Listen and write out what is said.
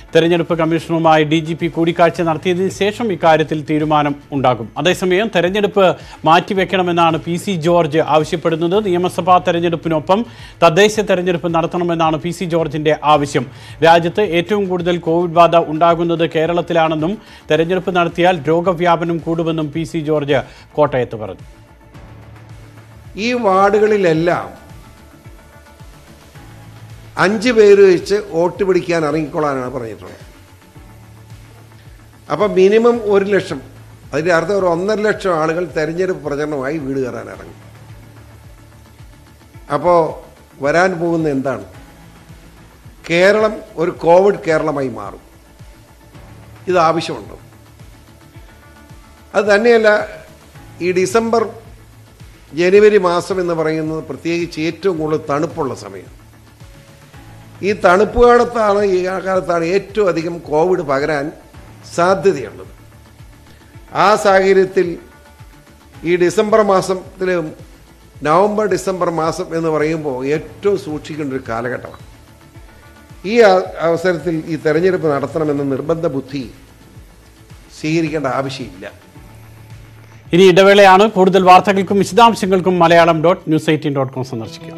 തെരഞ്ഞെടുപ്പ് കമ്മീഷണറുമായി D G P കൂടിക്കാഴ്ച നടത്തിയതിനു ശേഷം ഇക്കാര്യത്തിൽ തീരുമാനം ഉണ്ടാകും അതേസമയം തെരഞ്ഞെടുപ്പ് മാറ്റിവെക്കണമെന്നാണ് പി സി ജോർജ് ആവശ്യപ്പെടുന്നത് നിയമസഭാ തെരഞ്ഞെടുപ്പിനൊപ്പം തദ്ദേശ തെരഞ്ഞെടുപ്പ് നടത്തണമെന്നാണ് പി സി ജോർജിന്റെ ആവശ്യം രാജ്യത്ത് ഏറ്റവും കൂടുതൽ കോവിഡ് ബാധ ഉണ്ടാകുന്നത് കേരളത്തിലാണെന്നും തെരഞ്ഞെടുപ്പ് നടത്തിയാൽ രോഗവ്യാപനം കൂടുമെന്നും പി സി ജോർജ് കോട്ടയത്ത് പറഞ്ഞു ഈ വാർഡുകളിലെല്ലാം അഞ്ച് പേര് വെച്ച് വോട്ട് പിടിക്കാൻ ഇറങ്ങിക്കൊള്ളാനാണ് പറഞ്ഞിട്ടുള്ളത് അപ്പം മിനിമം ഒരു ലക്ഷം അതിൻ്റെ അർത്ഥം ഒരു ഒന്നര ലക്ഷം ആളുകൾ തെരഞ്ഞെടുപ്പ് പ്രചരണമായി വീട് കയറാൻ ഇറങ്ങും അപ്പോൾ വരാൻ പോകുന്ന എന്താണ് കേരളം ഒരു കോവിഡ് കേരളമായി മാറും ഇത് ആവശ്യമുണ്ടോ അത് തന്നെയല്ല ഈ ഡിസംബർ ജനുവരി മാസം എന്ന് പറയുന്നത് പ്രത്യേകിച്ച് ഏറ്റവും കൂടുതൽ തണുപ്പുള്ള സമയം ഈ തണുപ്പ് കാലത്താണ് ഈ കാലത്താണ് ഏറ്റവും അധികം കോവിഡ് പകരാൻ സാധ്യതയുള്ളത് ആ സാഹചര്യത്തിൽ ഈ ഡിസംബർ മാസത്തിലും നവംബർ ഡിസംബർ മാസം എന്ന് പറയുമ്പോൾ ഏറ്റവും സൂക്ഷിക്കേണ്ട ഒരു കാലഘട്ടമാണ് ഈ അ- അവസരത്തിൽ ഈ തെരഞ്ഞെടുപ്പ് നടത്തണമെന്ന നിർബന്ധ ബുദ്ധി സ്വീകരിക്കേണ്ട ആവശ്യമില്ല ഇനി ഇടവേളയാണ് കൂടുതൽ വാർത്തകൾക്കും വിശദാംശങ്ങൾക്കും Malayalam dot news eighteen dot com സന്ദർശിക്കുക